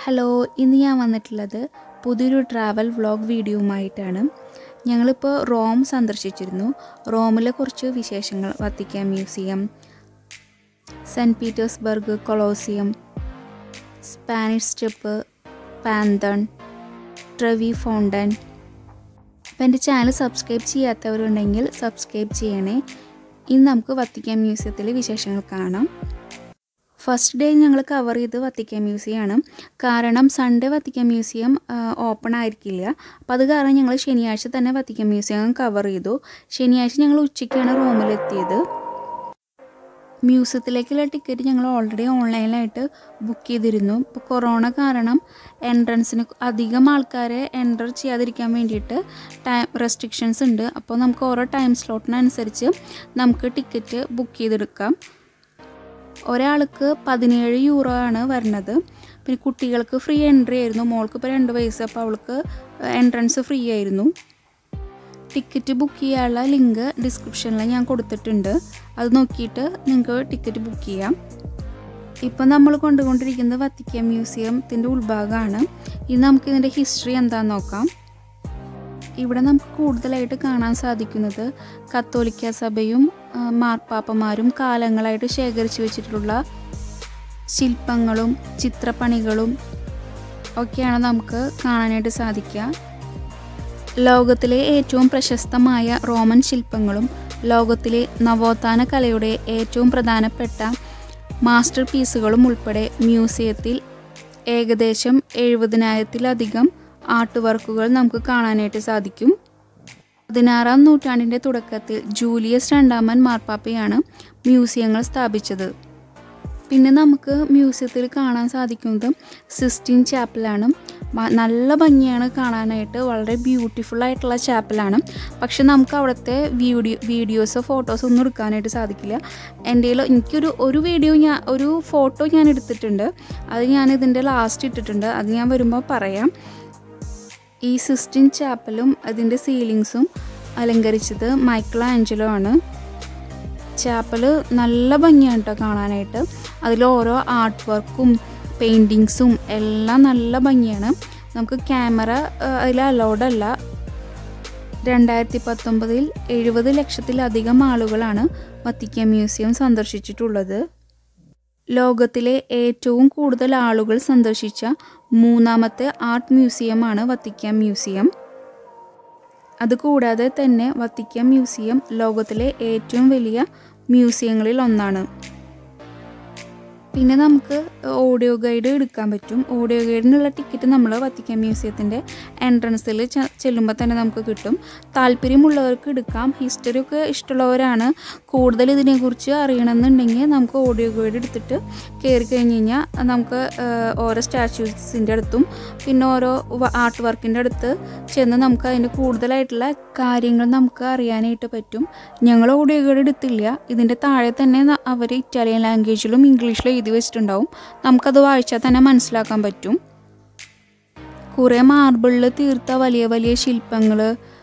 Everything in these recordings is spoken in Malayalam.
ഹലോ ഇന്ന് ഞാൻ വന്നിട്ടുള്ളത് പുതിയൊരു ട്രാവൽ വ്ളോഗ് വീഡിയോയുമായിട്ടാണ് ഞങ്ങളിപ്പോൾ റോം സന്ദർശിച്ചിരുന്നു റോമിലെ കുറച്ച് വിശേഷങ്ങൾ Vatican Museum Saint Petersburg Colosseum Spanish Step Pantheon Trevi Fountain അപ്പോൾ എൻ്റെ ചാനൽ സബ്സ്ക്രൈബ് ചെയ്യാത്തവരുണ്ടെങ്കിൽ സബ്സ്ക്രൈബ് ചെയ്യണേ ഇന്ന് നമുക്ക് വത്തിക്കാൻ മ്യൂസിയത്തിലെ വിശേഷങ്ങൾ കാണാം ഫസ്റ്റ് ഡേ ഞങ്ങൾ കവർ ചെയ്ത് വത്തിക്കാൻ മ്യൂസിയമാണ് കാരണം സൺഡേ വത്തിക്കാൻ മ്യൂസിയം ഓപ്പൺ ആയിരിക്കില്ല അപ്പോൾ അത് കാരണം ഞങ്ങൾ ശനിയാഴ്ച തന്നെ വത്തിക്കാൻ മ്യൂസിയം കവർ ചെയ്തു ശനിയാഴ്ച ഞങ്ങൾ ഉച്ചയ്ക്കാണ് റൂമിലെത്തിയത് മ്യൂസിയത്തിലേക്കുള്ള ടിക്കറ്റ് ഞങ്ങൾ ഓൾറെഡി ഓൺലൈനിലായിട്ട് ബുക്ക് ചെയ്തിരുന്നു ഇപ്പോൾ കൊറോണ കാരണം എൻട്രൻസിന് അധികം ആൾക്കാരെ എൻ്റർ ചെയ്യാതിരിക്കാൻ വേണ്ടിയിട്ട് ടൈം റെസ്ട്രിക്ഷൻസ് ഉണ്ട് അപ്പോൾ നമുക്ക് ഓരോ ടൈം സ്ലോട്ടിനനുസരിച്ച് നമുക്ക് ടിക്കറ്റ് ബുക്ക് ചെയ്തെടുക്കാം ഒരാൾക്ക് പതിനേഴ് യൂറോ ആണ് വരുന്നത് പിന്നെ കുട്ടികൾക്ക് ഫ്രീ എൻട്രി ആയിരുന്നു മോൾക്ക് ഇപ്പോൾ രണ്ട് വയസ്സ് അപ്പോൾ അവൾക്ക് എൻട്രൻസ് ഫ്രീ ആയിരുന്നു ടിക്കറ്റ് ബുക്ക് ചെയ്യാനുള്ള ലിങ്ക് ഡിസ്ക്രിപ്ഷനിൽ ഞാൻ കൊടുത്തിട്ടുണ്ട് അത് നോക്കിയിട്ട് നിങ്ങൾക്ക് ടിക്കറ്റ് ബുക്ക് ചെയ്യാം ഇപ്പം നമ്മൾ കൊണ്ടുകൊണ്ടിരിക്കുന്നത് വത്തിക്കാൻ മ്യൂസിയത്തിൻ്റെ ഉൾഭാഗമാണ് ഇനി നമുക്ക് ഇതിൻ്റെ ഹിസ്റ്ററി എന്താണെന്ന് നോക്കാം ഇവിടെ നമുക്ക് കൂടുതലായിട്ട് കാണാൻ സാധിക്കുന്നത് കത്തോലിക്ക സഭയും മാർപ്പാപ്പമാരും കാലങ്ങളായിട്ട് ശേഖരിച്ചു വെച്ചിട്ടുള്ള ശില്പങ്ങളും ചിത്രപ്പണികളും ഒക്കെയാണ് നമുക്ക് കാണാനായിട്ട് സാധിക്കുക ലോകത്തിലെ ഏറ്റവും പ്രശസ്തമായ റോമൻ ശില്പങ്ങളും ലോകത്തിലെ നവോത്ഥാന കലയുടെ ഏറ്റവും പ്രധാനപ്പെട്ട മാസ്റ്റർ പീസുകളും ഉൾപ്പെടെ മ്യൂസിയത്തിൽ ഏകദേശം എഴുപതിനായിരത്തിലധികം ആർട്ട് വർക്കുകൾ നമുക്ക് കാണാനായിട്ട് സാധിക്കും പതിനാറാം നൂറ്റാണ്ടിൻ്റെ തുടക്കത്തിൽ ജൂലിയസ് രണ്ടാമൻ മാർപ്പാപ്പയാണ് മ്യൂസിയങ്ങൾ സ്ഥാപിച്ചത് പിന്നെ നമുക്ക് മ്യൂസിയത്തിൽ കാണാൻ സാധിക്കുന്നത് സിസ്റ്റീൻ ചാപ്പലാണ് നല്ല ഭംഗിയാണ് കാണാനായിട്ട് വളരെ ബ്യൂട്ടിഫുൾ ആയിട്ടുള്ള ചാപ്പലാണ് പക്ഷെ നമുക്ക് അവിടുത്തെ വീഡിയോ വീഡിയോസോ ഫോട്ടോസോ ഒന്നും എടുക്കാനായിട്ട് സാധിക്കില്ല എൻ്റെ എനിക്കൊരു ഒരു വീഡിയോ ഞാൻ ഒരു ഫോട്ടോ ഞാൻ എടുത്തിട്ടുണ്ട് അത് ഞാൻ ഇതിൻ്റെ ലാസ്റ്റ് ഇട്ടിട്ടുണ്ട് അത് ഞാൻ വരുമ്പോൾ പറയാം ഈ സിസ്റ്റിൻ ചാപ്പലും അതിൻ്റെ സീലിങ്സും അലങ്കരിച്ചത് മൈക്കിൾ ആഞ്ചലോ ആണ് ചാപ്പൽ നല്ല ഭംഗിയാണ് കേട്ടോ കാണാനായിട്ട് അതിൽ ഓരോ ആർട്ട് വർക്കും പെയിൻറ്റിങ്സും എല്ലാം നല്ല ഭംഗിയാണ് നമുക്ക് ക്യാമറ അതിൽ അലൗഡ് അല്ല രണ്ടായിരത്തി പത്തൊമ്പതിൽ എഴുപത് ലക്ഷത്തിലധികം ആളുകളാണ് വത്തിക്കാൻ മ്യൂസിയം സന്ദർശിച്ചിട്ടുള്ളത് ലോകത്തിലെ ഏറ്റവും കൂടുതൽ ആളുകൾ സന്ദർശിച്ച മൂന്നാമത്തെ ആർട്ട് മ്യൂസിയമാണ് വത്തിക്കാൻ മ്യൂസിയം അതുകൂടാതെ തന്നെ വത്തിക്കാൻ മ്യൂസിയം ലോകത്തിലെ ഏറ്റവും വലിയ മ്യൂസിയങ്ങളിൽ ഒന്നാണ് പിന്നെ നമുക്ക് ഓഡിയോ ഗൈഡ് എടുക്കാൻ പറ്റും ഓഡിയോ ഗൈഡിനുള്ള ടിക്കറ്റ് നമ്മൾ വത്തിക്കാൻ മ്യൂസിയത്തിൻ്റെ എൻട്രൻസിൽ ചെല്ലുമ്പോൾ തന്നെ നമുക്ക് കിട്ടും താല്പര്യമുള്ളവർക്ക് എടുക്കാം ഹിസ്റ്ററി ഒക്കെ ഇഷ്ടമുള്ളവരാണ് കൂടുതൽ ഇതിനെക്കുറിച്ച് അറിയണമെന്നുണ്ടെങ്കിൽ നമുക്ക് ഓഡിയോ ഗൈഡ് എടുത്തിട്ട് കയറി കഴിഞ്ഞ് കഴിഞ്ഞാൽ നമുക്ക് ഓരോ സ്റ്റാച്യൂസിൻ്റെ അടുത്തും പിന്നെ ഓരോ ആർട്ട് വർക്കിൻ്റെ അടുത്ത് ചെന്ന് നമുക്ക് അതിൻ്റെ കൂടുതലായിട്ടുള്ള കാര്യങ്ങൾ നമുക്ക് അറിയാനായിട്ട് പറ്റും ഞങ്ങൾ ഓഡിയോ ഗൈഡ് എടുത്തില്ല ഇതിൻ്റെ താഴെ തന്നെ അവർ ഇറ്റാലിയൻ ലാംഗ്വേജിലും ഇംഗ്ലീഷിലും എഴുതി വെച്ചിട്ടുണ്ടാവും നമുക്കത് വായിച്ചാൽ തന്നെ മനസ്സിലാക്കാൻ പറ്റും കുറേ മാർബിളിൽ തീർത്ത വലിയ വലിയ ശില്പങ്ങൾ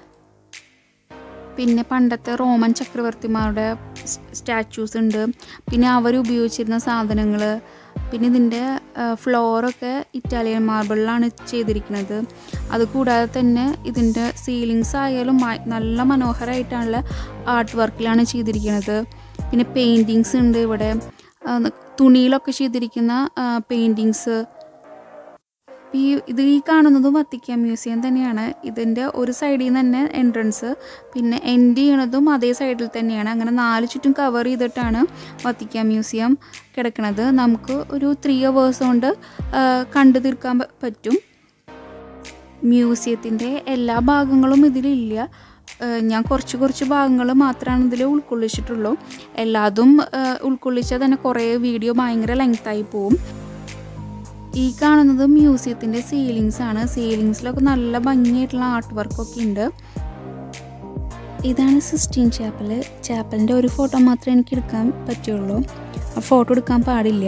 പിന്നെ പണ്ടത്തെ റോമൻ ചക്രവർത്തിമാരുടെ സ്റ്റാച്യൂസ് ഉണ്ട് പിന്നെ അവർ ഉപയോഗിച്ചിരുന്ന സാധനങ്ങൾ പിന്നെ ഇതിൻ്റെ ഫ്ലോറൊക്കെ ഇറ്റാലിയൻ മാർബിളിലാണ് ചെയ്തിരിക്കുന്നത് അതുകൂടാതെ തന്നെ ഇതിൻ്റെ സീലിങ്സ് ആയാലും നല്ല മനോഹരമായിട്ടുള്ള ആർട്ട് വർക്കിലാണ് ചെയ്തിരിക്കുന്നത് പിന്നെ പെയിൻറ്റിങ്സ് ഉണ്ട് ഇവിടെ തുണിയിലൊക്കെ ചെയ്തിരിക്കുന്ന പെയിൻറ്റിങ്സ് ഈ ഇത് ഈ കാണുന്നത് വത്തിക്കാൻ മ്യൂസിയം തന്നെയാണ് ഇതിൻ്റെ ഒരു സൈഡിൽ നിന്ന് തന്നെ എൻട്രൻസ് പിന്നെ എൻഡ് ചെയ്യണതും അതേ സൈഡിൽ തന്നെയാണ് അങ്ങനെ നാല് ചുറ്റും കവർ ചെയ്തിട്ടാണ് വത്തിക്കാൻ മ്യൂസിയം കിടക്കുന്നത് നമുക്ക് ഒരു ത്രീ അവേഴ്സ് കൊണ്ട് കണ്ടു തീർക്കാൻ പറ്റും മ്യൂസിയത്തിൻ്റെ എല്ലാ ഭാഗങ്ങളും ഇതിലില്ല ഞാൻ കുറച്ച് കുറച്ച് ഭാഗങ്ങൾ മാത്രമാണ് ഇതിൽ ഉൾക്കൊള്ളിച്ചിട്ടുള്ളൂ എല്ലാതും ഉൾക്കൊള്ളിച്ചാൽ തന്നെ കുറേ വീഡിയോ ഭയങ്കര ലെങ്തായി പോവും ഈ കാണുന്നത് മ്യൂസിയത്തിൻ്റെ സീലിങ്സ് ആണ് സീലിങ്സിലൊക്കെ നല്ല ഭംഗിയായിട്ടുള്ള ആർട്ട് വർക്കൊക്കെ ഉണ്ട് ഇതാണ് സിസ്റ്റീൻ ചാപ്പൽ ചാപ്പലിൻ്റെ ഒരു ഫോട്ടോ മാത്രമേ എനിക്ക് എടുക്കാൻ പറ്റുള്ളൂ ആ ഫോട്ടോ എടുക്കാൻ പാടില്ല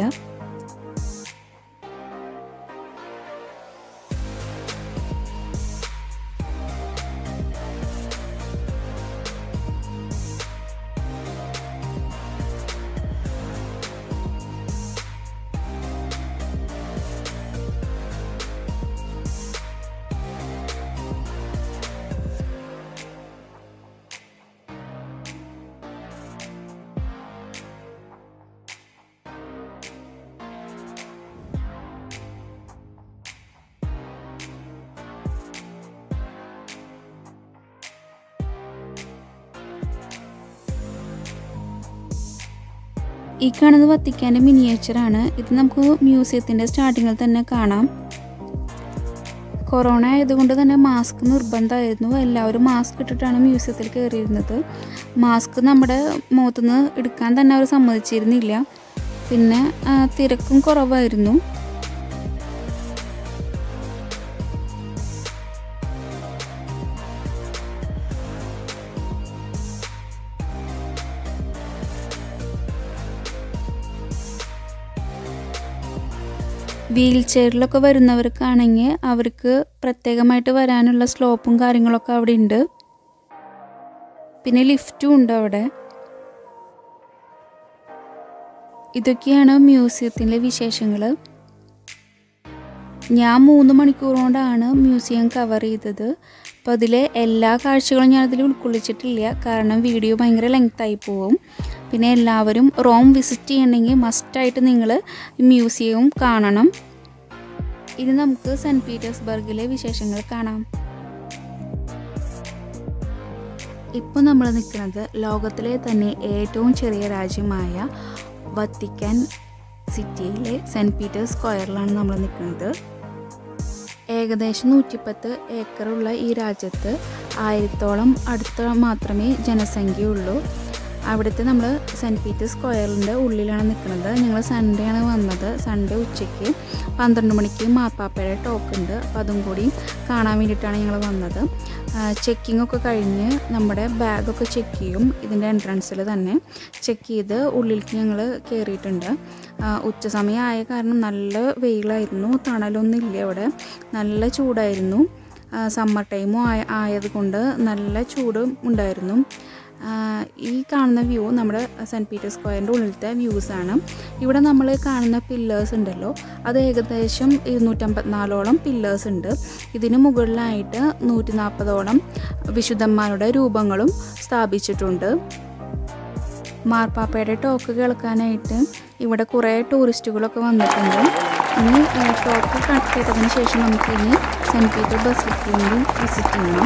ഈ കാണുന്നത് വത്തിക്കാൻ്റെ മിനിയേച്ചറാണ് ഇത് നമുക്ക് മ്യൂസിയത്തിൻ്റെ സ്റ്റാർട്ടിങ്ങിൽ തന്നെ കാണാം കൊറോണ ആയതുകൊണ്ട് തന്നെ മാസ്ക് നിർബന്ധമായിരുന്നു എല്ലാവരും മാസ്ക് ഇട്ടിട്ടാണ് മ്യൂസിയത്തിൽ കയറിയിരുന്നത് മാസ്ക് നമ്മുടെ മുഖത്തുനിന്ന് എടുക്കാൻ തന്നെ അവർ സമ്മതിച്ചിരുന്നില്ല പിന്നെ ആ, തിരക്കും കുറവായിരുന്നു വീൽ ചെയറിലൊക്കെ വരുന്നവർക്കാണെങ്കിൽ അവർക്ക് പ്രത്യേകമായിട്ട് വരാനുള്ള സ്ലോപ്പും കാര്യങ്ങളൊക്കെ അവിടെ ഉണ്ട് പിന്നെ ലിഫ്റ്റും ഉണ്ട് അവിടെ ഇതൊക്കെയാണ് മ്യൂസിയത്തിലെ വിശേഷങ്ങൾ ഞാൻ മൂന്ന് മണിക്കൂർ കൊണ്ടാണ് മ്യൂസിയം കവർ ചെയ്തത് അപ്പോൾ അതിലെ എല്ലാ കാഴ്ചകളും ഞാൻ അതിൽ ഉൾക്കൊള്ളിച്ചിട്ടില്ല കാരണം വീഡിയോ ഭയങ്കര ലെങ്തായി പോവും പിന്നെ എല്ലാവരും റോം വിസിറ്റ് ചെയ്യണമെങ്കിൽ മസ്റ്റായിട്ട് നിങ്ങൾ മ്യൂസിയവും കാണണം ഇനി നമുക്ക് സെൻറ്റ് പീറ്റേഴ്സ്ബർഗിലെ വിശേഷങ്ങൾ കാണാം ഇപ്പോൾ നമ്മൾ നിൽക്കുന്നത് ലോകത്തിലെ തന്നെ ഏറ്റവും ചെറിയ രാജ്യമായ വത്തിക്കാൻ സിറ്റിയിലെ സെൻറ്റ് പീറ്റേഴ്സ് സ്ക്വയറിലാണ് നമ്മൾ നിൽക്കുന്നത് ഏകദേശം നൂറ്റിപ്പത്ത് ഏക്കറുള്ള ഈ രാജ്യത്ത് ആയിരത്തോളം അടുത്ത മാത്രമേ ജനസംഖ്യയുള്ളൂ അവിടുത്തെ നമ്മൾ സെൻറ്റ് പീറ്റേഴ്സ് സ്ക്വയറിൻ്റെ ഉള്ളിലാണ് നിൽക്കുന്നത് ഞങ്ങൾ സൺഡേ ആണ് വന്നത് സൺഡേ ഉച്ചയ്ക്ക് പന്ത്രണ്ട് മണിക്ക് മാർപ്പാപ്പയുടെ ടോക്ക് ഉണ്ട് അപ്പോൾ അതും കൂടി കാണാൻ വേണ്ടിയിട്ടാണ് ഞങ്ങൾ വന്നത് ചെക്കിംഗ് ഒക്കെ കഴിഞ്ഞ് നമ്മുടെ ബാഗൊക്കെ ചെക്ക് ചെയ്യും ഇതിൻ്റെ എൻട്രൻസിൽ തന്നെ ചെക്ക് ചെയ്ത് ഉള്ളിലേക്ക് ഞങ്ങൾ കയറിയിട്ടുണ്ട് ആ, ഉച്ച സമയം ആയ കാരണം നല്ല വെയിലായിരുന്നു തണലൊന്നും ഇല്ല അവിടെ നല്ല ചൂടായിരുന്നു സമ്മർ ടൈമും ആയ ആയതുകൊണ്ട് നല്ല ചൂടും ഉണ്ടായിരുന്നു ആ, ഈ കാണുന്ന വ്യൂ നമ്മുടെ സെൻറ്റ് പീറ്റേഴ്സ് സ്ക്വയറിൻ്റെ ഉള്ളിലത്തെ വ്യൂസ് ആണ് ഇവിടെ നമ്മൾ കാണുന്ന പില്ലേഴ്സ് ഉണ്ടല്ലോ അത് ഏകദേശം ഇരുന്നൂറ്റമ്പത്തിനാലോളം പില്ലേഴ്സ് ഉണ്ട് ഇതിന് മുകളിലായിട്ട് നൂറ്റി നാൽപ്പതോളം വിശുദ്ധന്മാരുടെ രൂപങ്ങളും സ്ഥാപിച്ചിട്ടുണ്ട് മാർപ്പാപ്പയുടെ ടോക്ക് കേൾക്കാനായിട്ട് ഇവിടെ കുറേ ടൂറിസ്റ്റുകളൊക്കെ വന്നിട്ടുണ്ട് ഇനി ഏഹ്, ടോക്ക് ക- കേട്ടതിന് ശേഷം നമുക്ക് ഇനി സെൻറ്റ് പീറ്റർ ബസിലിക്കും കൂടി വിസിറ്റ് ചെയ്യണം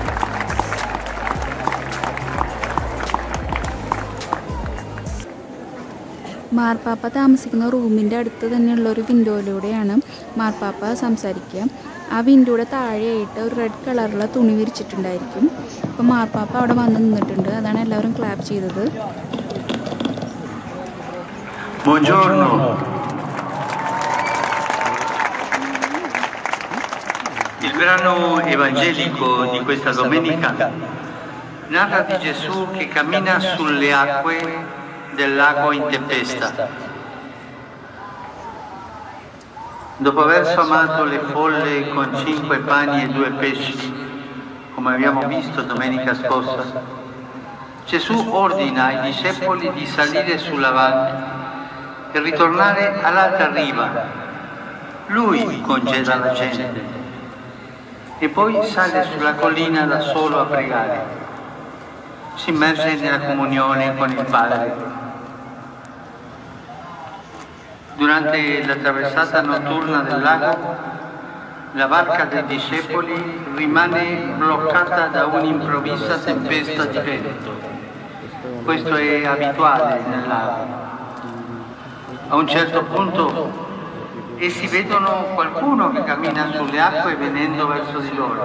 മാർപ്പാപ്പ താമസിക്കുന്ന റൂമിൻ്റെ അടുത്ത് തന്നെയുള്ള ഒരു വിൻഡോയിലൂടെയാണ് മാർപ്പാപ്പ സംസാരിക്കുക ആ വിൻഡോയുടെ താഴെയായിട്ട് ഒരു റെഡ് കളറുള്ള തുണി വിരിച്ചിട്ടുണ്ടായിരിക്കും അപ്പോൾ മാർപ്പാപ്പ അവിടെ വന്ന് നിന്നിട്ടുണ്ട് അതാണ് എല്ലാവരും ക്ലാപ്പ് ചെയ്തത് Buongiorno. Il brano evangelico di questa domenica narra di Gesù che cammina sulle acque del lago in tempesta. Dopo aver sfamato le folle con cinque pani e due pesci, come abbiamo visto domenica scorsa, Gesù ordina ai discepoli di salire sulla valle e ritornare all'altra riva. Lui congeda la gente e poi sale sulla collina da solo a pregare. Si immerge nella comunione con il Padre. Durante la traversata notturna del lago, la barca dei discepoli rimane bloccata da un'improvvisa tempesta di vento. Questo è abituale nel lago. A un certo punto essi vedono qualcuno che cammina sulle acque venendo verso di loro.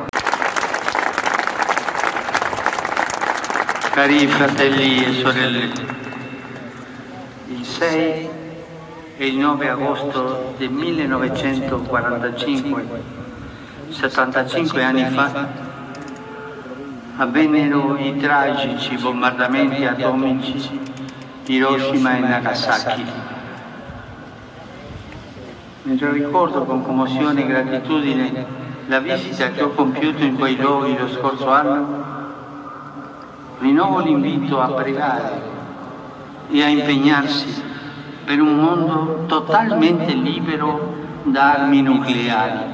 Cari fratelli e sorelle, il 6 e il 9 agosto del 1945, 75 anni fa, avvennero i tragici bombardamenti atomici di Hiroshima e Nagasaki. Mentre ricordo con commozione e gratitudine la visita che ho compiuto in quei luoghi lo scorso anno, rinnovo l'invito a pregare e a impegnarsi per un mondo totalmente libero da armi nucleari.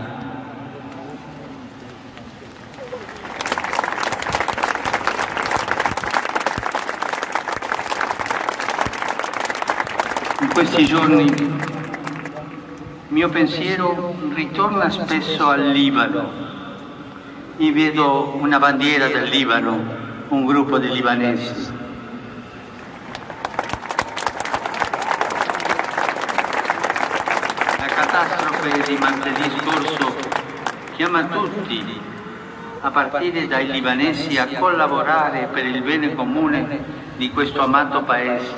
In questi giorni il mio pensiero ritorna spesso al Libano. Io vedo una bandiera del Libano, un gruppo di libanesi. Episcope di martedì scorso chiama tutti, a partire dai libanesi, a collaborare per il bene comune di questo amato paese.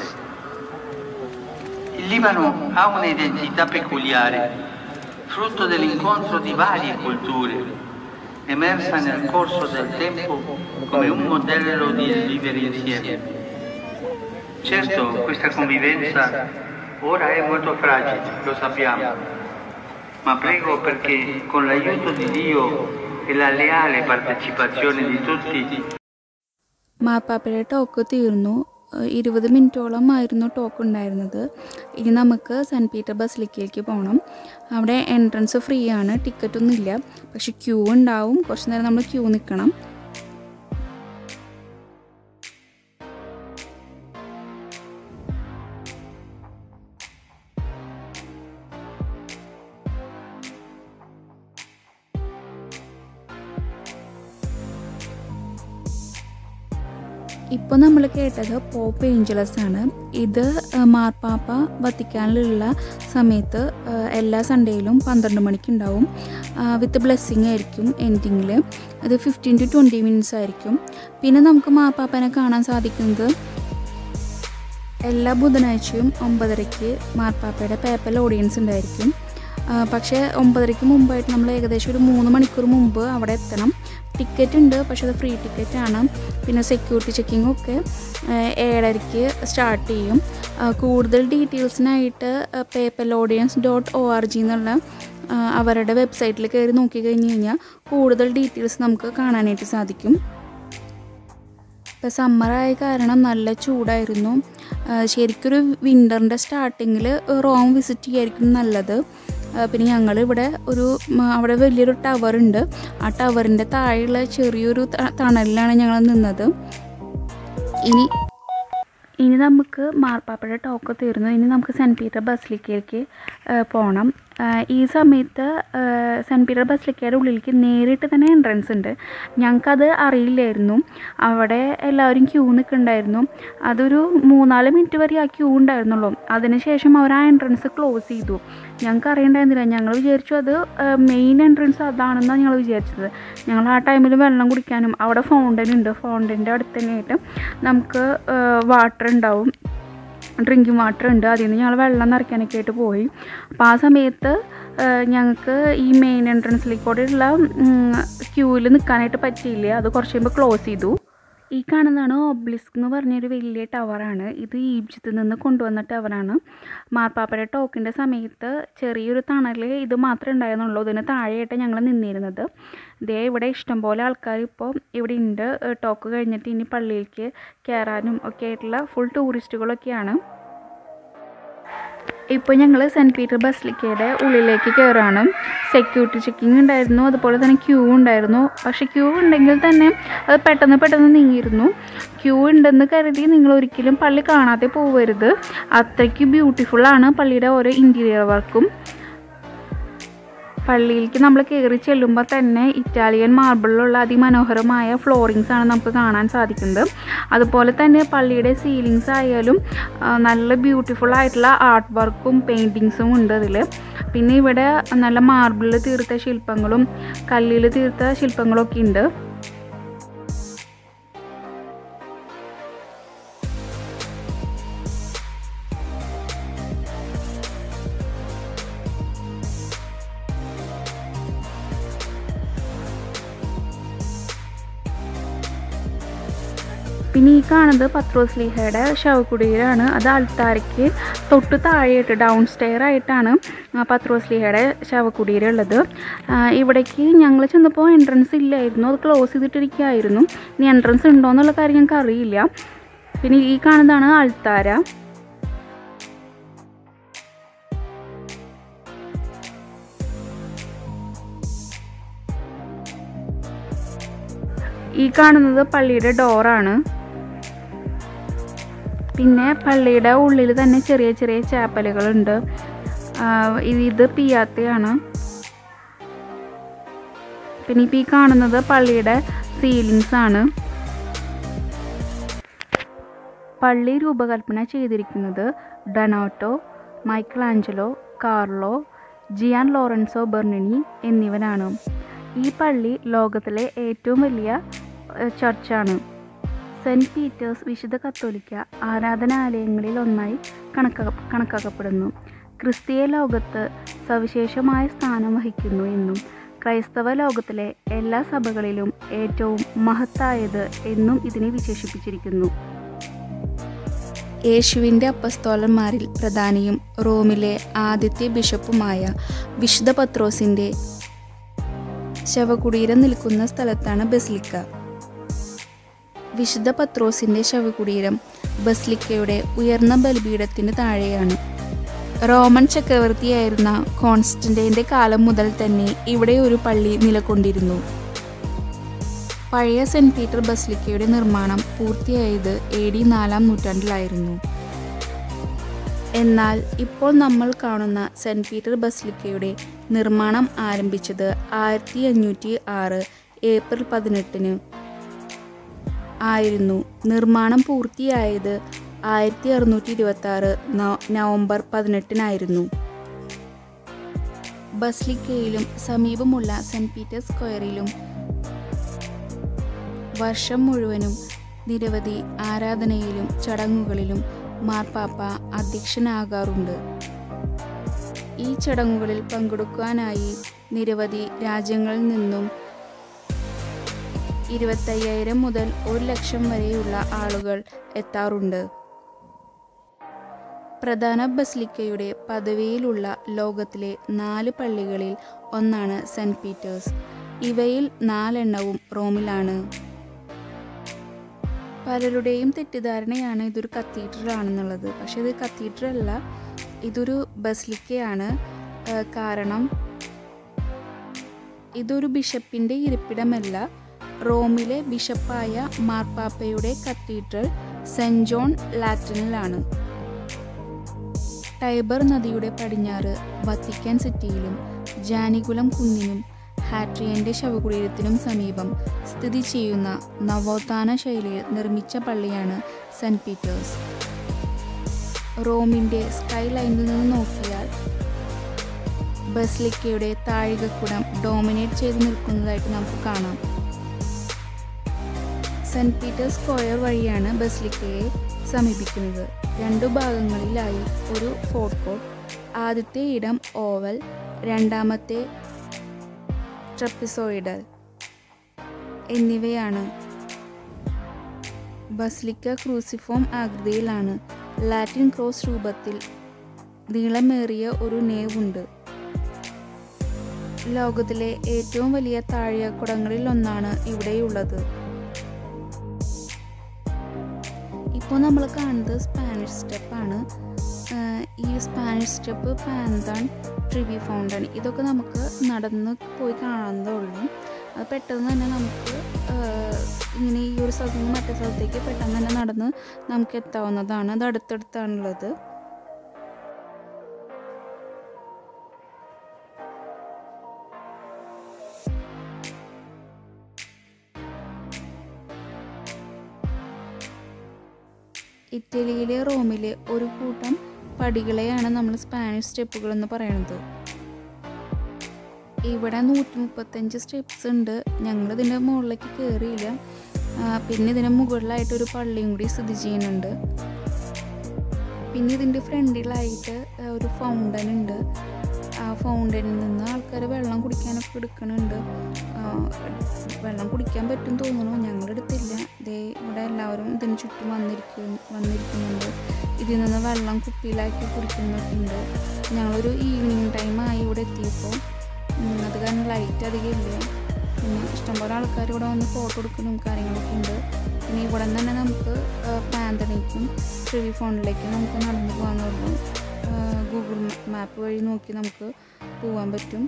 Il Libano ha un'identità peculiare, frutto dell'incontro di varie culture, emersa nel corso del tempo come un modello di vivere insieme. Certo, questa convivenza ora è molto fragile, lo sappiamo, ma prego perché con l'aiuto di Dio e la leale partecipazione di tutti മാപ്പാപ്പയുടെ ടോക്ക് തീർന്നു ഏഹ് ഇരുപത് മിനിറ്റോളം ആയിരുന്നു ടോക്ക് ഉണ്ടായിരുന്നത് ഇനി നമുക്ക് സെൻറ്റ് പീറ്റർ ബസിലിക്കയിലേക്ക് പോകണം അവിടെ എൻട്രൻസ് ഫ്രീ ആണ് ടിക്കറ്റ് ഒന്നും ഇല്ല പക്ഷെ ക്യൂ ഉണ്ടാവും കുറച്ച് നേരം നമ്മൾ ക്യൂ നിൽക്കണം ഇപ്പോൾ നമ്മൾ കേട്ടത് പോപ്പ് ഏഞ്ചലസ് ആണ് ഇത് ആ, മാർപ്പാപ്പ വത്തിക്കാനിലുള്ള സമയത്ത് ആ, എല്ലാ സൺഡേയിലും പന്ത്രണ്ട് മണിക്ക് ഉണ്ടാവും വിത്ത് ബ്ലെസ്സിങ് ആയിരിക്കും എൻഡിങ്ങിൽ അത് ഫിഫ്റ്റീൻ ടു ട്വൻറ്റി മിനിറ്റ്സ് ആയിരിക്കും പിന്നെ നമുക്ക് മാർപ്പാപ്പനെ കാണാൻ സാധിക്കുന്നത് എല്ലാ ബുധനാഴ്ചയും ഒമ്പതരയ്ക്ക് മാർപ്പാപ്പയുടെ പേപ്പൽ ഓഡിയൻസ് ഉണ്ടായിരിക്കും ആ, പക്ഷേ ഒമ്പതരയ്ക്ക് മുമ്പായിട്ട് നമ്മൾ ഏകദേശം ഒരു മൂന്ന് മണിക്കൂർ മുമ്പ് അവിടെ എത്തണം ടിക്കറ്റ് ഉണ്ട് പക്ഷേ അത് ഫ്രീ ടിക്കറ്റ് ആണ് പിന്നെ സെക്യൂരിറ്റി ചെക്കിങ്ങും ഒക്കെ ആ, ഏഴരയ്ക്ക് സ്റ്റാർട്ട് ചെയ്യും ആ, കൂടുതൽ ഡീറ്റെയിൽസിനായിട്ട് papal audience dot O R G എന്നുള്ള ആ, അവരുടെ വെബ്സൈറ്റിൽ കയറി നോക്കി കഴിഞ്ഞ് കഴിഞ്ഞാൽ കൂടുതൽ ഡീറ്റെയിൽസ് നമുക്ക് കാണാനായിട്ട് സാധിക്കും ഇപ്പം സമ്മറായ കാരണം നല്ല ചൂടായിരുന്നു ആ, ശരിക്കൊരു വിൻ്ററിൻ്റെ സ്റ്റാർട്ടിങ്ങിൽ റോം വിസിറ്റ് ചെയ്യായിരിക്കും നല്ലത് ആ, പിന്നെ ഞങ്ങൾ ഇവിടെ ഒരു മ, അവിടെ വലിയൊരു ടവർ ഉണ്ട് ആ ടവറിൻ്റെ താഴെയുള്ള ചെറിയൊരു ത- തണലിലാണ് ഞങ്ങൾ നിന്നത് ഇനി ഇനി നമുക്ക് മാർപ്പാപ്പയുടെ ടോക്ക് തീർന്നു ഇനി നമുക്ക് സെൻറ്റ് പീറ്റർ ബസിലിക്കയിലേക്ക് പോകണം ആ, ഈ സമയത്ത് ആ, സെൻറ്റ് പീറ്റർ ബസിലിക്കയുടെ ഉള്ളിലേക്ക് നേരിട്ട് തന്നെ എൻട്രൻസ് ഉണ്ട് ഞങ്ങൾക്കത് അറിയില്ലായിരുന്നു അവിടെ എല്ലാവരും ക്യൂ നിൽക്കുന്നുണ്ടായിരുന്നു അതൊരു മൂന്നാല് മിനിറ്റ് വരെ ആ ക്യൂ ഉണ്ടായിരുന്നുള്ളൂ അതിനുശേഷം അവർ ആ എൻട്രൻസ് ക്ലോസ് ചെയ്തു ഞങ്ങൾക്ക് അറിയണ്ടായിരുന്നില്ല ഞങ്ങൾ വിചാരിച്ചു അത് മെയിൻ എൻട്രൻസ് അതാണെന്നാണ് ഞങ്ങൾ വിചാരിച്ചത് ഞങ്ങൾ ആ ടൈമിൽ വെള്ളം കുടിക്കാനും അവിടെ ഫൗണ്ടൻ ഉണ്ട് ഫൗണ്ടൻ്റെ അടുത്ത് തന്നെയായിട്ട് നമുക്ക് വാട്ടർ ഉണ്ടാവും ഡ്രിങ്കിങ് വാട്ടർ ഉണ്ട് അതിൽ നിന്ന് ഞങ്ങൾ വെള്ളം നിറയ്ക്കാനൊക്കെ ആയിട്ട് പോയി അപ്പോൾ ആ സമയത്ത് ഞങ്ങൾക്ക് ഈ മെയിൻ എൻട്രൻസിലേക്കൂടെയുള്ള ക്യൂവിൽ നിൽക്കാനായിട്ട് പറ്റിയില്ല അത് കുറച്ച് കഴിയുമ്പോൾ ക്ലോസ് ചെയ്തു ഈ കാണുന്നതാണ് ഒബ്ലിസ്ക് എന്ന് പറഞ്ഞൊരു വലിയ ടവറാണ് ഇത് ഈജിപ്തിൽ നിന്ന് കൊണ്ടുവന്ന ടവറാണ് മാർപ്പാപ്പയുടെ ടോക്കിൻ്റെ സമയത്ത് ചെറിയൊരു തണൽ ഇത് മാത്രമേ ഉണ്ടായിരുന്നുള്ളൂ ഇതിന് താഴെയായിട്ട് ഞങ്ങൾ നിന്നിരുന്നത് ദേ ഇവിടെ ഇഷ്ടംപോലെ ആൾക്കാർ ഇപ്പോൾ ഇവിടെ ഉണ്ട് ടോക്ക് കഴിഞ്ഞിട്ട് ഇനി പള്ളിയിലേക്ക് കയറാനും ഒക്കെ ആയിട്ടുള്ള ഫുൾ ടൂറിസ്റ്റുകളൊക്കെയാണ് ഇപ്പോൾ ഞങ്ങൾ സെൻറ്റ് പീറ്റർ ബസിലിക്കയുടെ ഉള്ളിലേക്ക് കയറുകയാണ് സെക്യൂരിറ്റി ചെക്കിംഗ് ഉണ്ടായിരുന്നു അതുപോലെ തന്നെ ക്യൂ ഉണ്ടായിരുന്നു പക്ഷേ ക്യൂ ഉണ്ടെങ്കിൽ തന്നെ അത് പെട്ടെന്ന് പെട്ടെന്ന് നീങ്ങിയിരുന്നു ക്യൂ ഉണ്ടെന്ന് കരുതി നിങ്ങൾ ഒരിക്കലും പള്ളി കാണാതെ പോവരുത് അത്രയ്ക്ക് ബ്യൂട്ടിഫുള്ളാണ് പള്ളിയുടെ ഓരോ ഇൻറ്റീരിയർ വർക്കും പള്ളിയിലേക്ക് നമ്മൾ കയറി ചെല്ലുമ്പോൾ തന്നെ ഇറ്റാലിയൻ മാർബിളിലുള്ള അതിമനോഹരമായ ഫ്ലോറിങ്സ് ആണ് നമുക്ക് കാണാൻ സാധിക്കുന്നത് അതുപോലെ തന്നെ പള്ളിയുടെ സീലിങ്സ് ആയാലും ആ, നല്ല ബ്യൂട്ടിഫുൾ ആയിട്ടുള്ള ആർട്ട് വർക്കും പെയിൻറ്റിങ്സും ഉണ്ട് അതിൽ പിന്നെ ഇവിടെ നല്ല മാർബിളിൽ തീർത്ത ശില്പങ്ങളും കല്ലിൽ തീർത്ത ശില്പങ്ങളൊക്കെ ഉണ്ട് പിന്നെ ഈ കാണുന്നത് പത്രോസ് ലീഹയുടെ ശവകുടീരാണ് അത് അൾത്താരയ്ക്ക് തൊട്ട് താഴെയായിട്ട് ഡൗൺ സ്റ്റെയർ ആയിട്ടാണ് ആ പത്രോസ് ലീഹയുടെ ശവകുടീരം ഉള്ളത് ആ, ഇവിടേക്ക് ഞങ്ങൾ ചെന്നപ്പോൾ എൻട്രൻസ് ഇല്ലായിരുന്നു അത് ക്ലോസ് ചെയ്തിട്ടിരിക്കുകയായിരുന്നു ഇനി എൻട്രൻസ് ഉണ്ടോ എന്നുള്ള കാര്യം ഞങ്ങൾക്ക് അറിയില്ല പിന്നെ ഈ കാണുന്നതാണ് അൾത്താര ഈ കാണുന്നത് പള്ളിയുടെ ഡോറാണ് പിന്നെ പള്ളിയുടെ ഉള്ളിൽ തന്നെ ചെറിയ ചെറിയ ചാപ്പലുകളുണ്ട് ആ, ഇത് ഇത് പിയാത്തയാണ് പിന്നെ ഇപ്പോൾ ഈ കാണുന്നത് പള്ളിയുടെ സീലിങ്സ് ആണ് പള്ളി രൂപകൽപ്പന ചെയ്തിരിക്കുന്നത് Donato Michael Angelo Carlo Gian Lorenzo Bernini എന്നിവരാണ് ഈ പള്ളി ലോകത്തിലെ ഏറ്റവും വലിയ ഏഹ്, ചർച്ചാണ് സെൻറ്റ് പീറ്റേഴ്സ് വിശുദ്ധ കത്തോലിക്ക ആരാധനാലയങ്ങളിൽ ഒന്നായി കണക്കാ കണക്കാക്കപ്പെടുന്നു ക്രിസ്തീയ ലോകത്ത് സവിശേഷമായ സ്ഥാനം വഹിക്കുന്നു എന്നും ക്രൈസ്തവ ലോകത്തിലെ എല്ലാ സഭകളിലും ഏറ്റവും മഹത്തായത് എന്നും ഇതിനെ വിശേഷിപ്പിച്ചിരിക്കുന്നു യേശുവിൻ്റെ അപ്പസ്തോലന്മാരിൽ പ്രധാനിയും റോമിലെ ആദ്യത്തെ ബിഷപ്പുമായ വിശുദ്ധ പത്രോസിൻ്റെ ശവകുടീരം നിൽക്കുന്ന സ്ഥലത്താണ് ബസിലിക്ക വിശുദ്ധ പത്രോസിൻ്റെ ശവകുടീരം ബസ്ലിക്കയുടെ ഉയർന്ന ബലിപീഠത്തിന് താഴെയാണ് റോമൻ ചക്രവർത്തിയായിരുന്ന കോൺസ്റ്റന്റൈൻ്റെ കാലം മുതൽ തന്നെ ഇവിടെ ഒരു പള്ളി നിലകൊണ്ടിരുന്നു പഴയ സെൻറ് പീറ്റർ ബസ്ലിക്കയുടെ നിർമ്മാണം പൂർത്തിയായത് എ ഡി നാലാം നൂറ്റാണ്ടിലായിരുന്നു എന്നാൽ ഇപ്പോൾ നമ്മൾ കാണുന്ന സെൻറ് പീറ്റർ ബസ്ലിക്കയുടെ നിർമ്മാണം ആരംഭിച്ചത് ആയിരത്തി അഞ്ഞൂറ്റി ആറ് ഏപ്രിൽ പതിനെട്ടിന് ആയിരുന്നു നിർമ്മാണം പൂർത്തിയായത് ആയിരത്തി അറുന്നൂറ്റി ഇരുപത്തി ആറ് നവംബർ പതിനെട്ടിനായിരുന്നു ബസ്ലിക്കയിലും സമീപമുള്ള സെൻറ് പീറ്റേഴ്സ് സ്ക്വയറിലും വർഷം മുഴുവനും നിരവധി ആരാധനയിലും ചടങ്ങുകളിലും മാർപ്പാപ്പ അധ്യക്ഷനാകാറുണ്ട് ഈ ചടങ്ങുകളിൽ പങ്കെടുക്കാനായി നിരവധി രാജ്യങ്ങളിൽ നിന്നും ഇരുപത്തയ്യായിരം മുതൽ ഒരു ലക്ഷം വരെയുള്ള ആളുകൾ എത്താറുണ്ട് പ്രധാന ബസ്ലിക്കയുടെ പദവിയിലുള്ള ലോകത്തിലെ നാല് പള്ളികളിൽ ഒന്നാണ് സെൻറ് പീറ്റേഴ്സ് ഇവയിൽ നാലെണ്ണവും റോമിലാണ് പലരുടെയും തെറ്റിദ്ധാരണയാണ് ഇതൊരു കത്തീഡ്രൽ ആണെന്നുള്ളത് പക്ഷെ ഇത് കത്തീഡ്രൽ അല്ല ഇതൊരു ബസ്ലിക്കയാണ് ഏഹ് കാരണം ഇതൊരു ബിഷപ്പിൻ്റെ ഇരിപ്പിടമല്ല റോമിലെ ബിഷപ്പായ മാർപ്പാപ്പയുടെ കത്തീഡ്രൽ സെൻറ് ജോൺ ലാറ്റിനിലാണ് ടൈബർ നദിയുടെ പടിഞ്ഞാറ് വത്തിക്കാൻ സിറ്റിയിലും ജാനികുലം കുന്നിനും ഹാട്രിയന്റെ ശവകുടീരത്തിനും സമീപം സ്ഥിതി ചെയ്യുന്ന നവോത്ഥാന ശൈലിയിൽ നിർമ്മിച്ച പള്ളിയാണ് സെൻറ് പീറ്റേഴ്സ് റോമിൻ്റെ സ്കൈ ലൈനിൽ നിന്ന് നോക്കിയാൽ ബസ്ലിക്കയുടെ താഴികക്കുടം ഡോമിനേറ്റ് ചെയ്ത് നിൽക്കുന്നതായിട്ട് നമുക്ക് കാണാം സെൻറ് പീറ്റേഴ്സ് സ്ക്വയർ വഴിയാണ് ബസ്ലിക്കയെ സമീപിക്കുന്നത് രണ്ടു ഭാഗങ്ങളിലായി ഒരു ഫോർട്ട് കോർട്ട് ആദ്യത്തെ ഇടം ഓവൽ രണ്ടാമത്തെ ട്രപ്പിസോയിഡൽ എന്നിവയാണ് ബസ്ലിക്ക ക്രൂസിഫോം ആകൃതിയിലാണ് ലാറ്റിൻ ക്രോസ് രൂപത്തിൽ നീളമേറിയ ഒരു നേവുണ്ട് ലോകത്തിലെ ഏറ്റവും വലിയ താഴികക്കുടങ്ങളിൽ ഒന്നാണ് ഇവിടെയുള്ളത് ഇപ്പോൾ നമ്മൾ കാണുന്നത് സ്പാനിഷ് സ്റ്റെപ്പാണ് ഈ Spanish step Pantheon Trevi fountain ഇതൊക്കെ നമുക്ക് നടന്ന് പോയി കാണാവുന്നതേ ഉള്ളൂ അത് പെട്ടെന്ന് തന്നെ നമുക്ക് ആഹ്, ഇങ്ങനെ ഈ ഒരു സ്ഥലത്ത് നിന്ന് മറ്റേ സ്ഥലത്തേക്ക് പെട്ടെന്ന് തന്നെ നടന്ന് നമുക്ക് എത്താവുന്നതാണ് അത് അടുത്തടുത്താണുള്ളത് ഇറ്റലിയിലെ റോമിലെ ഒരു കൂട്ടം പടികളെയാണ് നമ്മൾ സ്പാനിഷ് സ്റ്റെപ്പുകൾ എന്ന് പറയുന്നത് ഇവിടെ നൂറ്റി മുപ്പത്തഞ്ച് സ്റ്റെപ്സ് ഉണ്ട് ഞങ്ങൾ ഇതിൻ്റെ മുകളിലേക്ക് കയറിയില്ല ആ, പിന്നെ ഇതിന് മുകളിലായിട്ട് ഒരു പള്ളിയും കൂടി സ്ഥിതി ചെയ്യുന്നുണ്ട് പിന്നെ ഇതിൻ്റെ ഫ്രണ്ടിലായിട്ട് ആ, ഒരു ഫൗണ്ടൻ ഉണ്ട് ആ ഫൗണ്ടനിൽ നിന്ന് ആൾക്കാർ വെള്ളം കുടിക്കാനൊക്കെ എടുക്കണുണ്ട് ആ, വെള്ളം കുടിക്കാൻ പറ്റും തോന്നുന്നു ഞങ്ങളെടുത്തില്ല ദേ ഇവിടെ എല്ലാവരും ഇതിന് ചുറ്റും വന്നിരിക്കും വന്നിരിക്കുന്നുണ്ട് ഇതിൽ നിന്ന് വെള്ളം കുപ്പിയിലാക്കി കുടിക്കുന്നൊക്കെ ഉണ്ട് ഞങ്ങളൊരു ഈവനിങ് ടൈമായി ഇവിടെ എത്തിയപ്പോൾ ഉം, അത് കാരണം ലൈറ്റ് അധികം ഇല്ല പിന്നെ ഇഷ്ടംപോലെ ആൾക്കാർ ഇവിടെ വന്ന് ഫോട്ടോ എടുക്കലും കാര്യങ്ങളൊക്കെ ഉണ്ട് പിന്നെ ഇവിടെ നിന്ന് തന്നെ നമുക്ക് പാന്തണിക്കും ട്രിവി ഫോണിലേക്കും നമുക്ക് നടന്നു പോകാനുള്ളൂ ഗൂഗിൾ മാപ്പ് വഴി നോക്കി നമുക്ക് പോകാൻ പറ്റും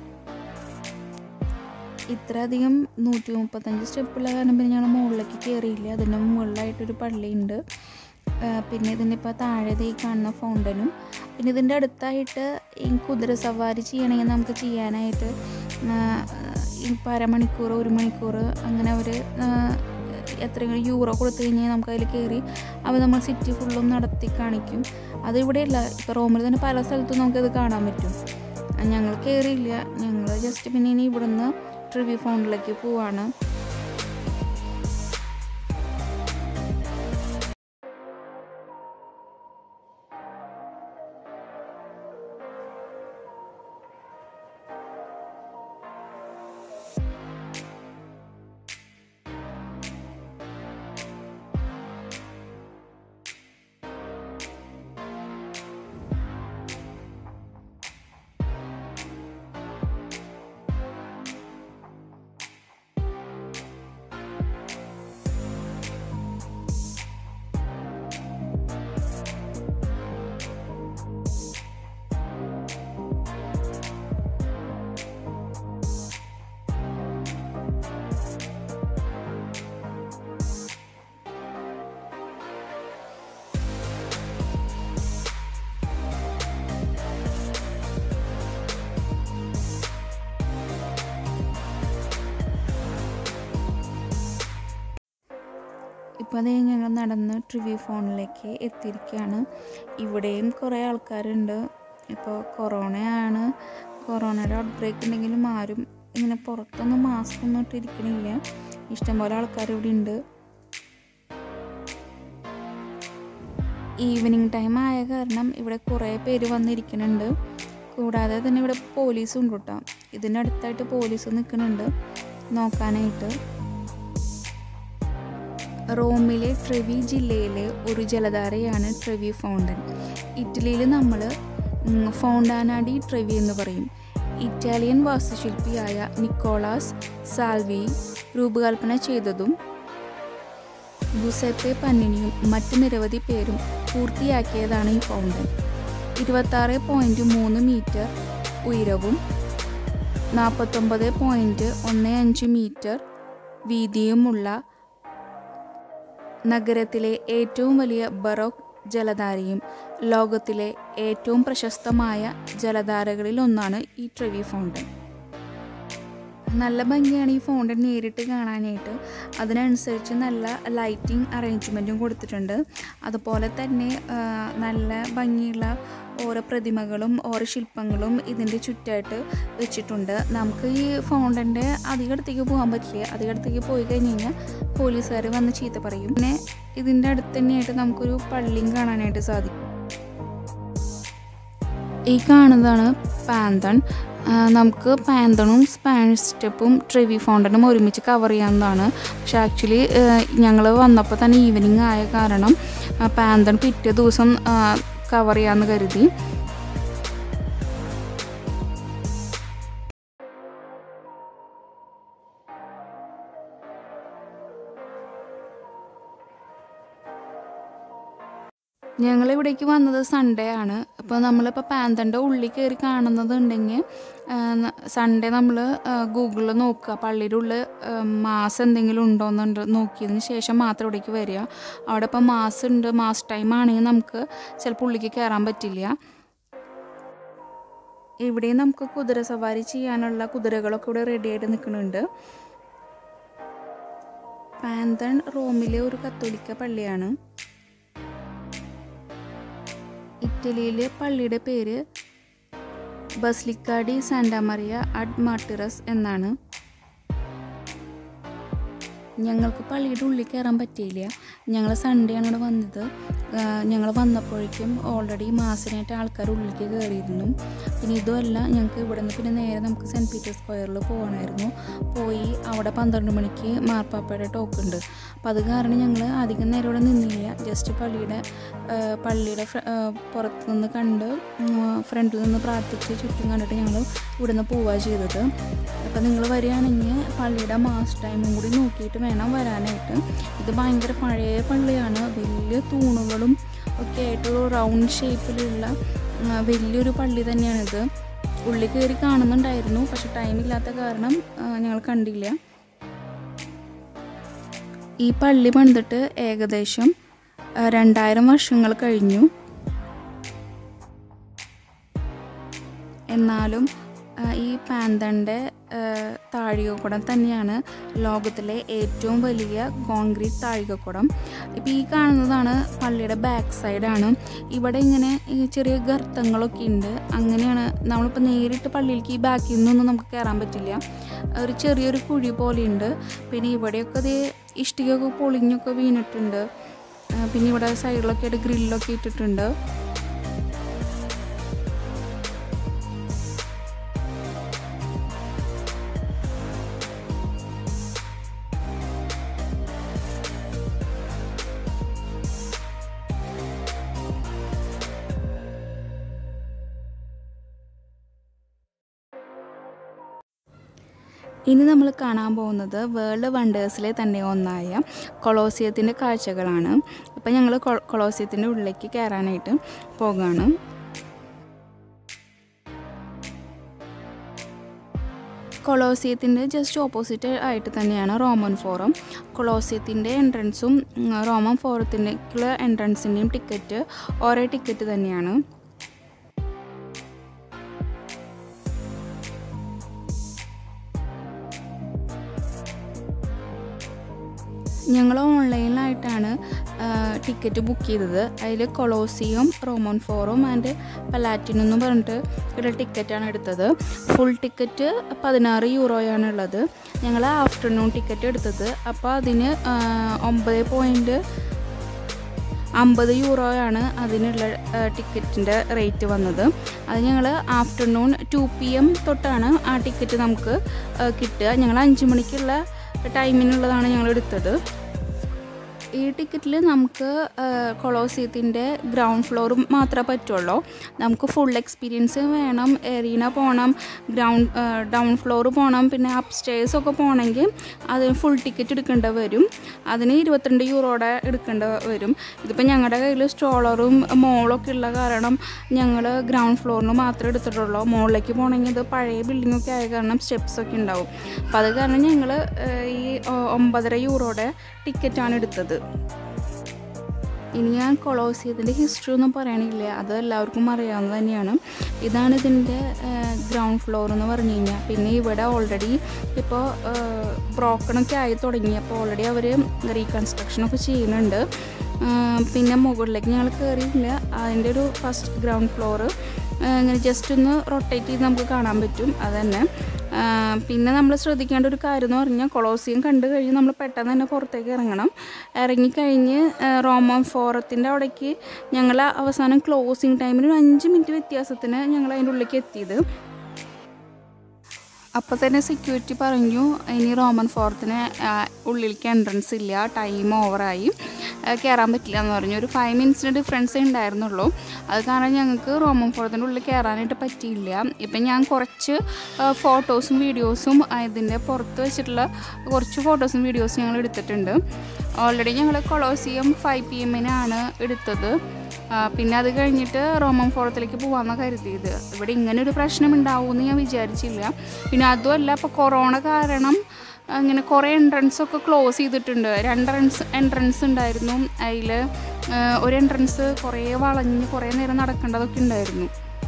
ഇത്രയധികം നൂറ്റി മുപ്പത്തഞ്ച് സ്റ്റെപ്പുള്ള കാരണം പിന്നെ ഞങ്ങൾ മുകളിലേക്ക് കയറിയില്ല അതിൻ്റെ മുകളിലായിട്ടൊരു പള്ളിയുണ്ട് ആ, പിന്നെ ഇതിൻ്റെ ഇപ്പോൾ താഴെ ദേ ഈ കാണുന്ന ഫൗണ്ടനും പിന്നെ ഇതിൻ്റെ അടുത്തായിട്ട് ഈ കുതിര സവാരി ചെയ്യണമെങ്കിൽ നമുക്ക് ചെയ്യാനായിട്ട് ആ, ഇപ്പോൾ അരമണിക്കൂർ ഒരു മണിക്കൂർ അങ്ങനെ അവർ എത്രയെങ്കിലും യൂറോ കൊടുത്തു കഴിഞ്ഞാൽ നമുക്ക് അതിൽ കയറി അവർ നമ്മൾ സിറ്റി ഫുള്ളും നടത്തി കാണിക്കും അത് ഇവിടെയല്ല ഇപ്പോൾ റോമിൽ തന്നെ പല സ്ഥലത്തും നമുക്കത് കാണാൻ പറ്റും ഞങ്ങൾ കയറിയില്ല ഞങ്ങൾ ജസ്റ്റ് പിന്നെ ഇനി ഇവിടുന്ന് ട്രിവ്യൂ ഫൗണ്ടിലേക്ക് പോവാണ് ഇപ്പോൾ അതേ ഞങ്ങൾ നടന്ന് ട്രിവ്യൂ ഫോണിലേക്ക് എത്തിയിരിക്കുകയാണ് ഇവിടെയും കുറേ ആൾക്കാരുണ്ട് ഇപ്പോൾ കൊറോണയാണ് കൊറോണയുടെ ഔട്ട് ബ്രേക്ക് ഉണ്ടെങ്കിലും ആരും ഇങ്ങനെ പുറത്തൊന്നും മാസ്ക് ഒന്നും ഇട്ടിരിക്കണില്ല ഇഷ്ടംപോലെ ആൾക്കാർ ഇവിടെ ഉണ്ട് ഈവനിങ് ടൈം ആയ കാരണം ഇവിടെ കുറേ പേര് വന്നിരിക്കുന്നുണ്ട് കൂടാതെ തന്നെ ഇവിടെ പോലീസും ഉണ്ട് കേട്ടോ ഇതിൻ്റെ അടുത്തായിട്ട് പോലീസ് നിൽക്കുന്നുണ്ട് നോക്കാനായിട്ട് റോമിലെ ട്രെവി ജില്ലയിലെ ഒരു ജലധാരയാണ് ട്രെവി ഫൗണ്ടൻ ഇറ്റലിയിൽ നമ്മൾ ഫൗണ്ടാനാഡി ട്രെവി എന്ന് പറയും ഇറ്റാലിയൻ വാസ്തുശില്പിയായ നിക്കോളാസ് സാൽവി രൂപകൽപ്പന ചെയ്തതും ഗുസെപ്പെ പന്നിനിയും മറ്റ് നിരവധി പേരും പൂർത്തിയാക്കിയതാണ് ഈ ഫൗണ്ടൻ ഇരുപത്താറ് പോയിൻറ്റ് മൂന്ന് മീറ്റർ ഉയരവും നാൽപ്പത്തൊമ്പത് പോയിൻറ്റ് ഒന്ന് അഞ്ച് മീറ്റർ വീതിയുമുള്ള നഗരത്തിലെ ഏറ്റവും വലിയ ബറോക്ക് ജലധാരയും ലോകത്തിലെ ഏറ്റവും പ്രശസ്തമായ ജലധാരകളിൽ ഒന്നാണ് ഈ ട്രെവി ഫൗണ്ടൻ നല്ല ഭംഗിയാണ് ഈ ഫൗണ്ടൻ നേരിട്ട് കാണാനായിട്ട് അതിനനുസരിച്ച് നല്ല ലൈറ്റിംഗ് അറേഞ്ച്മെൻറ്റും കൊടുത്തിട്ടുണ്ട് അതുപോലെ തന്നെ ആ, നല്ല ഭംഗിയുള്ള ഓരോ പ്രതിമകളും ഓരോ ശില്പങ്ങളും ഇതിൻ്റെ ചുറ്റായിട്ട് വെച്ചിട്ടുണ്ട് നമുക്ക് ഈ ഫൗണ്ടൻ്റെ അധികം അടുത്തേക്ക് പോകാൻ പറ്റില്ല അധികം അടുത്തേക്ക് പോയി കഴിഞ്ഞ് കഴിഞ്ഞാൽ പോലീസുകാർ വന്ന് ചീത്ത പറയും പിന്നെ ഇതിൻ്റെ അടുത്ത് തന്നെയായിട്ട് നമുക്കൊരു പള്ളിയും കാണാനായിട്ട് സാധിക്കും ഈ കാണുന്നതാണ് പാന്തൺ ആ, നമുക്ക് പാന്തണും സ്പാനിഷ് സ്റ്റെപ്പും ട്രെവി ഫൗണ്ടനും ഒരുമിച്ച് കവർ ചെയ്യാവുന്നതാണ് പക്ഷെ ആക്ച്വലി ഞങ്ങൾ വന്നപ്പോൾ തന്നെ ഈവനിങ് ആയ കാരണം ആ, പാന്തൺ പിറ്റേ ദിവസം കവർ ചെയ്യാമെന്ന് കരുതി ഞങ്ങൾ ഇവിടേക്ക് വന്നത് സൺഡേ ആണ് അപ്പോൾ നമ്മളിപ്പോൾ പാന്തൻ്റെ ഉള്ളിൽ കയറി കാണുന്നതുണ്ടെങ്കിൽ സൺഡേ നമ്മൾ ഗൂഗിളിൽ നോക്കുക പള്ളിയുടെ ഉള്ളിൽ മാസ് എന്തെങ്കിലും ഉണ്ടോയെന്നുണ്ട് നോക്കിയതിന് ശേഷം മാത്രം ഇവിടേക്ക് വരിക അവിടെ ഇപ്പോൾ മാസ് ഉണ്ട് മാസ് ടൈം ആണെങ്കിൽ നമുക്ക് ചിലപ്പോൾ ഉള്ളിലേക്ക് കയറാൻ പറ്റില്ല ഇവിടെ നമുക്ക് കുതിര സവാരി ചെയ്യാനുള്ള കുതിരകളൊക്കെ ഇവിടെ റെഡി ആയിട്ട് നിൽക്കുന്നുണ്ട് പാന്തൺ റോമിലെ ഒരു കത്തോലിക്ക പള്ളിയാണ് ഇറ്റലിയിലെ പള്ളിയുടെ പേര് ബസ്ലിക്കാഡി സാന്റാമറിയ അഡ് മാട്ടിറസ് എന്നാണ് ഞങ്ങൾക്ക് പള്ളിയുടെ ഉള്ളിൽ കയറാൻ പറ്റിയില്ല ഞങ്ങൾ സൺഡേ ആണ് ഇവിടെ വന്നത് ഞങ്ങൾ വന്നപ്പോഴേക്കും ഓൾറെഡി മാസനായിട്ട് ആൾക്കാർ ഉള്ളിലേക്ക് കയറിയിരുന്നു പിന്നെ ഇതുമല്ല ഞങ്ങൾക്ക് ഇവിടെ നിന്ന് പിന്നെ നേരെ നമുക്ക് സെൻറ്റ് പീറ്റേഴ്സ് സ്ക്വയറിൽ പോകണമായിരുന്നു പോയി അവിടെ പന്ത്രണ്ട് മണിക്ക് മാർപ്പാപ്പയുടെ ടോക്ക് ഉണ്ട് അപ്പോൾ അത് കാരണം ഞങ്ങൾ അധികം നേരം ഇവിടെ നിന്നില്ല ജസ്റ്റ് പള്ളിയുടെ ആ, പള്ളിയുടെ ഫ്ര- ആ, പുറത്ത് നിന്ന് കണ്ട് ഫ്രണ്ടിൽ നിന്ന് പ്രാർത്ഥിച്ച് ചുറ്റും കണ്ടിട്ട് ഞങ്ങൾ ഇവിടെ നിന്ന് പോവുക ചെയ്തത് അപ്പോൾ നിങ്ങൾ വരികയാണെങ്കിൽ പള്ളിയുടെ മാസ് ടൈമും കൂടി നോക്കിയിട്ട് വേണം വരാനായിട്ട് ഇത് ഭയങ്കര പഴയ പള്ളിയാണ് വലിയ തൂണുകളും ഒക്കെ ആയിട്ടൊരു റൗണ്ട് ഷേപ്പിലുള്ള ആ, വലിയൊരു പള്ളി തന്നെയാണിത് ഉള്ളിൽ കയറി കാണുന്നുണ്ടായിരുന്നു പക്ഷെ ടൈമില്ലാത്ത കാരണം ആ, ഞങ്ങൾ കണ്ടില്ല ഈ പള്ളി പണിതിട്ട് ഏകദേശം ആ, രണ്ടായിരം വർഷങ്ങൾ കഴിഞ്ഞു എന്നാലും ആ, ഈ പാന്തൻ്റെ താഴികക്കുടം തന്നെയാണ് ലോകത്തിലെ ഏറ്റവും വലിയ കോൺക്രീറ്റ് താഴികക്കുടം ഇപ്പോൾ ഈ കാണുന്നതാണ് പള്ളിയുടെ ബാക്ക് സൈഡാണ് ഇവിടെ ഇങ്ങനെ ഈ ചെറിയ ഗർത്തങ്ങളൊക്കെ ഉണ്ട് അങ്ങനെയാണ് നമ്മളിപ്പോൾ നേരിട്ട് പള്ളിയിലേക്ക് ഈ ബാക്കിൽ നിന്നൊന്നും നമുക്ക് കയറാൻ പറ്റില്ല ഒരു ചെറിയൊരു കുഴി പോലെയുണ്ട് പിന്നെ ഇവിടെയൊക്കെ അത് ഇഷ്ടികയൊക്കെ പൊളിഞ്ഞൊക്കെ വീണിട്ടുണ്ട് ആ, പിന്നെ ഇവിടെ സൈഡിലൊക്കെ ആയിട്ട് ഗ്രില്ലൊക്കെ ഇട്ടിട്ടുണ്ട് ഇനി നമ്മൾ കാണാൻ പോകുന്നത് വേൾഡ് വണ്ടേഴ്സിലെ തന്നെ ഒന്നായ കൊളോസിയത്തിൻ്റെ കാഴ്ചകളാണ് ഇപ്പം ഞങ്ങൾ കൊളോസിയത്തിൻ്റെ ഉള്ളിലേക്ക് കയറാനായിട്ട് പോകുകയാണ് കൊളോസിയത്തിൻ്റെ ജസ്റ്റ് ഓപ്പോസിറ്റ് ആയിട്ട് തന്നെയാണ് റോമൻ ഫോറം കൊളോസിയത്തിൻ്റെ എൻട്രൻസും ഉം, റോമൻ ഫോറത്തിൻ്റെക്കുള്ള എൻട്രൻസിൻ്റെയും ടിക്കറ്റ് ഒരേ ടിക്കറ്റ് തന്നെയാണ് ഞങ്ങൾ ഓൺലൈനിലായിട്ടാണ് ടിക്കറ്റ് ബുക്ക് ചെയ്തത് അതിൽ Colosseum Roman Forum and Palatine എന്ന് പറഞ്ഞിട്ട് ഉള്ള ടിക്കറ്റാണ് എടുത്തത് ഫുൾ ടിക്കറ്റ് പതിനാറ് യൂറോയാണ് ഉള്ളത് ഞങ്ങൾ ആഫ്റ്റർനൂൺ ടിക്കറ്റ് എടുത്തത് അപ്പോൾ അതിന് ആ, ഒമ്പത് പോയിൻറ്റ് അമ്പത് യൂറോയാണ് അതിനുള്ള ടിക്കറ്റിൻ്റെ റേറ്റ് വന്നത് അത് ഞങ്ങൾ ആഫ്റ്റർനൂൺ ടു പി എം തൊട്ടാണ് ആ ടിക്കറ്റ് നമുക്ക് ആ, കിട്ടുക ഞങ്ങൾ അഞ്ച് മണിക്കുള്ള ടൈമിനുള്ളതാണ് ഞങ്ങൾ എടുത്തത് ഈ ടിക്കറ്റിൽ നമുക്ക് കൊളോസിയത്തിൻ്റെ ഗ്രൗണ്ട് ഫ്ലോർ മാത്രമേ പറ്റുള്ളൂ നമുക്ക് ഫുൾ എക്സ്പീരിയൻസ് വേണം എറീന പോകണം ഗ്രൗണ്ട് ഡൗൺ ഫ്ലോർ പോകണം പിന്നെ അപ്പ് സ്റ്റേഴ്സ് ഒക്കെ പോകണമെങ്കിൽ അതിന് ഫുൾ ടിക്കറ്റ് എടുക്കേണ്ടി വരും അതിന് ഇരുപത്തിരണ്ട് യൂറോയുടെ എടുക്കേണ്ടി വരും ഇതിപ്പോൾ ഞങ്ങളുടെ കയ്യിൽ സ്ട്രോളറും മോളൊക്കെ ഉള്ള കാരണം ഞങ്ങൾ ഗ്രൗണ്ട് ഫ്ലോറിന് മാത്രമേ എടുത്തിട്ടുള്ളൂ മുകളിലേക്ക് പോകണമെങ്കിൽ ഇത് പഴയ ബിൽഡിങ്ങൊക്കെ ആയ കാരണം സ്റ്റെപ്സ് ഒക്കെ ഉണ്ടാവും അപ്പോൾ അത് കാരണം ഞങ്ങൾ ഈ ഒ- ഒമ്പതര യൂറോയുടെ ടിക്കറ്റാണ് എടുത്തത് ഇനി ഞാൻ കൊളോസിയത്തിൻ്റെ ഹിസ്റ്ററി ഒന്നും പറയണില്ല അത് എല്ലാവർക്കും അറിയാവുന്നത് തന്നെയാണ് ഇതാണ് ഇതിൻ്റെ ഗ്രൗണ്ട് ഫ്ലോർ എന്ന് പറഞ്ഞു കഴിഞ്ഞാൽ പിന്നെ ഇവിടെ ഓൾറെഡി ഇപ്പോൾ ബ്രോക്കണൊക്കെ ആയി തുടങ്ങി അപ്പോൾ ഓൾറെഡി അവർ റീകൺസ്ട്രക്ഷനൊക്കെ ചെയ്യുന്നുണ്ട് ആ, പിന്നെ മുകളിലേക്ക് ഞങ്ങൾ കയറിയില്ല അതിൻ്റെ ഒരു ഫസ്റ്റ് ഗ്രൗണ്ട് ഫ്ലോറ് ഇങ്ങനെ ജസ്റ്റ് ഒന്ന് റൊട്ടേറ്റ് ചെയ്ത് നമുക്ക് കാണാൻ പറ്റും അത് തന്നെ ആ, പിന്നെ നമ്മൾ ശ്രദ്ധിക്കേണ്ട ഒരു കാര്യം എന്ന് പറഞ്ഞാൽ കൊളോസിയം കണ്ടു കഴിഞ്ഞ് നമ്മൾ പെട്ടെന്ന് തന്നെ പുറത്തേക്ക് ഇറങ്ങണം ഇറങ്ങിക്കഴിഞ്ഞ് ആ, റോമൻ ഫോറത്തിൻ്റെ അവിടേക്ക് ഞങ്ങൾ അവസാനം ക്ലോസിങ് ടൈമിന് ഒരു അഞ്ച് മിനിറ്റ് വ്യത്യാസത്തിന് ഞങ്ങൾ അതിൻ്റെ ഉള്ളിലേക്ക് എത്തിയത് അപ്പോൾ തന്നെ സെക്യൂരിറ്റി പറഞ്ഞു ഇനി റോമൻ ഫോറത്തിന് ആ, ഉള്ളിലേക്ക് എൻട്രൻസ് ഇല്ല ടൈം ഓവറായി ആ, കയറാൻ പറ്റില്ല എന്ന് പറഞ്ഞു ഒരു ഫൈവ് മിനിറ്റ്സിന് ഡിഫറൻസേ ഉണ്ടായിരുന്നുള്ളൂ അത് കാരണം ഞങ്ങൾക്ക് റോമൻ ഫോറത്തിൻ്റെ ഉള്ളിൽ കയറാനായിട്ട് പറ്റിയില്ല ഇപ്പം ഞാൻ കുറച്ച് ഫോട്ടോസും വീഡിയോസും ഇതിൻ്റെ പുറത്ത് വെച്ചിട്ടുള്ള കുറച്ച് ഫോട്ടോസും വീഡിയോസും ഞങ്ങൾ എടുത്തിട്ടുണ്ട് ഓൾറെഡി ഞങ്ങൾ കൊളോസിയം ഫൈവ് പി എമ്മിനാണ് എടുത്തത് ആ, പിന്നെ അത് കഴിഞ്ഞിട്ട് റോമൻ ഫോറത്തിലേക്ക് പോകാമെന്നാണ് കരുതിയത് ഇവിടെ ഇങ്ങനെ ഒരു പ്രശ്നം ഉണ്ടാവുമെന്ന് ഞാൻ വിചാരിച്ചില്ല പിന്നെ അതുമല്ല ഇപ്പോൾ കൊറോണ കാരണം അങ്ങനെ കുറേ എൻട്രൻസ് ഒക്കെ ക്ലോസ് ചെയ്തിട്ടുണ്ട് രണ്ട് എൻട്രൻസ് എൻട്രൻസ് ഉണ്ടായിരുന്നു അതിൽ ഒരു എൻട്രൻസ് കുറേ വളഞ്ഞ് കുറേ നേരം നടക്കേണ്ടതൊക്കെ ഉണ്ടായിരുന്നു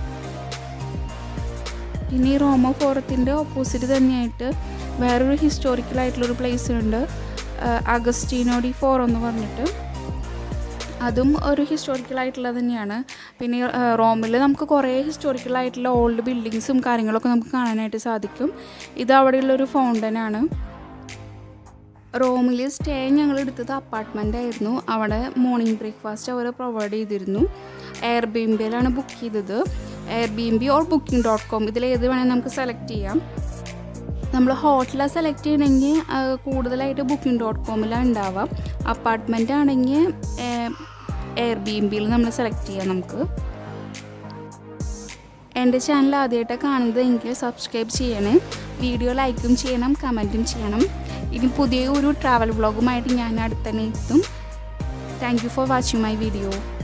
പിന്നെ ഈ റോമ ഫോറത്തിൻ്റെ ഓപ്പോസിറ്റ് തന്നെയായിട്ട് വേറൊരു ഹിസ്റ്റോറിക്കൽ ആയിട്ടുള്ളൊരു പ്ലേസ് ഉണ്ട് അഗസ്റ്റീനോ ഡി ഫോറം എന്ന് പറഞ്ഞിട്ട് അതും ഒരു ഹിസ്റ്റോറിക്കൽ ആയിട്ടുള്ളത് തന്നെയാണ് പിന്നെ റോമിൽ നമുക്ക് കുറേ ഹിസ്റ്റോറിക്കൽ ആയിട്ടുള്ള ഓൾഡ് ബിൽഡിങ്സും കാര്യങ്ങളൊക്കെ നമുക്ക് കാണാനായിട്ട് സാധിക്കും ഇത് അവിടെയുള്ളൊരു ഫൗണ്ടനാണ് റോമിൽ സ്റ്റേ ഞങ്ങൾ എടുത്തത് അപ്പാർട്ട്മെൻ്റ് ആയിരുന്നു അവിടെ മോർണിംഗ് ബ്രേക്ക്ഫാസ്റ്റ് അവർ പ്രൊവൈഡ് ചെയ്തിരുന്നു എയർ ബി എം ബിയിലാണ് ബുക്ക് ചെയ്തത് air B N B or booking dot com ഇതിൽ ഏത് വേണമെങ്കിൽ നമുക്ക് സെലക്ട് ചെയ്യാം നമ്മൾ ഹോട്ടലാണ് സെലക്ട് ചെയ്യണമെങ്കിൽ അത് കൂടുതലായിട്ട് ബുക്കിംഗ് ഡോട്ട് കോമിലാണ് ഉണ്ടാവുക അപ്പാർട്ട്മെൻ്റ് ആണെങ്കിൽ എയർ ബി എം ബിയിൽ നമ്മൾ സെലക്ട് ചെയ്യാം നമുക്ക് എൻ്റെ ചാനൽ ആദ്യമായിട്ടാണ് കാണുന്നത് എങ്കിൽ സബ്സ്ക്രൈബ് ചെയ്യണേ വീഡിയോ ലൈക്കും ചെയ്യണം കമൻറ്റും ചെയ്യണം ഇനി പുതിയ ഒരു ട്രാവൽ വ്ളോഗുമായിട്ട് ഞാൻ അടുത്തന്നെ എത്തും thank you for watching my video